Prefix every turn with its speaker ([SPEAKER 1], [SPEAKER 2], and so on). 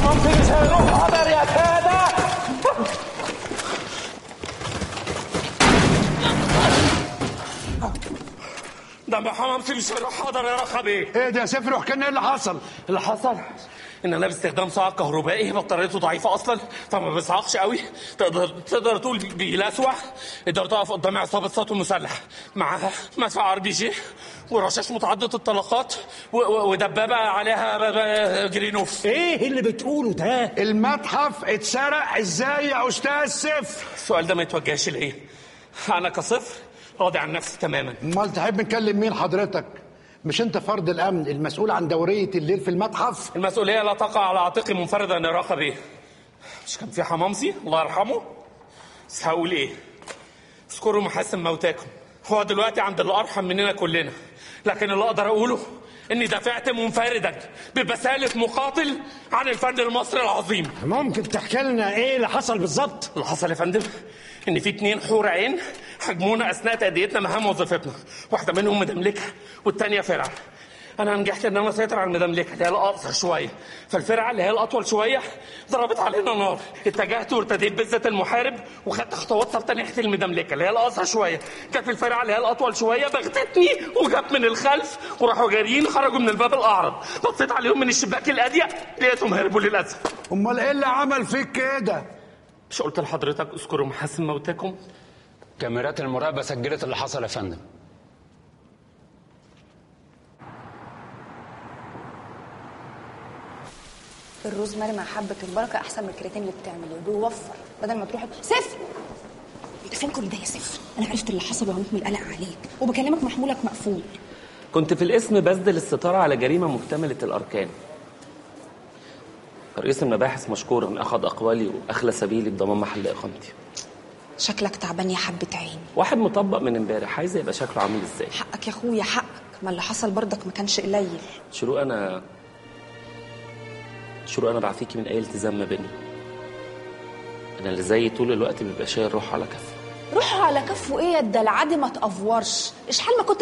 [SPEAKER 1] حمام في لسانه حاضر يا سادة دم حمام في لسانه حاضر يا رخبي
[SPEAKER 2] ايه ده يا سيف روح كان ايه اللي حصل
[SPEAKER 1] اللي حصل ان انا باستخدام صاعق كهربائي بطاريته ضعيفه اصلا فما بيصعقش قوي تقدر تقدر تقول بيلسوع قدرت اقف قدام عصابه سطو مسلح معاها مدفع ار بي جي ورشاش متعدد الطلقات و- و- ودبابه عليها ب- ب- جرينوف
[SPEAKER 3] ايه اللي بتقوله ده
[SPEAKER 2] المتحف اتسرق ازاي يا استاذ سيف
[SPEAKER 1] السؤال ده ما يتوجهش ليا انا كصفر راضي عن نفسي تماما
[SPEAKER 2] امال تحب نكلم مين حضرتك مش انت فرد الامن المسؤول عن دوريه الليل في المتحف
[SPEAKER 1] المسؤوليه لا تقع على عاتقي منفردا يا رخبي مش كان في حمامسي الله يرحمه بس هقول ايه اذكروا محاسن موتاكم هو دلوقتي عند اللي ارحم مننا كلنا لكن اللي اقدر اقوله اني دافعت منفردا ببساله مقاتل عن الفن المصري العظيم
[SPEAKER 3] ممكن تحكي لنا ايه اللي حصل بالظبط
[SPEAKER 1] اللي حصل يا فندم ان في اتنين حور عين هاجمونا اثناء تاديتنا مهام وظيفتنا واحده منهم مدملكه والتانيه فرعه انا نجحت ان انا اسيطر على المدملكه اللي هي الاقصر شويه فالفرعه اللي هي الاطول شويه ضربت علينا نار اتجهت وارتديت بزه المحارب وخدت خطوات ثابته ناحيه المدملكه اللي هي الاقصر شويه كانت الفرعه اللي هي الاطول شويه بغتتني وجت من الخلف وراحوا جاريين خرجوا من الباب الاعرض بصيت عليهم من الشباك الاضيق لقيتهم هربوا للاسف
[SPEAKER 2] امال ايه اللي عمل فيك كده
[SPEAKER 1] مش قلت لحضرتك اذكروا محاسن موتاكم
[SPEAKER 4] كاميرات المراقبة سجلت اللي حصل يا فندم
[SPEAKER 5] الروزماري مع حبة البركة أحسن من الكرياتين اللي بتعمله بيوفر بدل ما تروح سيف انت فين كل ده يا سيف؟ أنا عرفت اللي حصل وهموت من القلق عليك وبكلمك محمولك مقفول
[SPEAKER 1] كنت في الاسم بسدل الستارة على جريمة مكتملة الأركان رئيس المباحث مشكورا أخذ أقوالي وأخلى سبيلي بضمان محل إقامتي
[SPEAKER 5] شكلك تعبان يا حبة عين
[SPEAKER 1] واحد مطبق من امبارح عايز يبقى شكله عامل ازاي
[SPEAKER 5] حقك يا أخويا حقك ما اللي حصل برضك ما كانش قليل
[SPEAKER 1] شروق أنا شروق أنا بعفيكي من أي التزام ما بيننا أنا اللي زيي طول الوقت بيبقى شايل روحه على كفه
[SPEAKER 5] روحوا على كفه إيه يا الدلع عادي ما تأفورش إيش حال ما كنت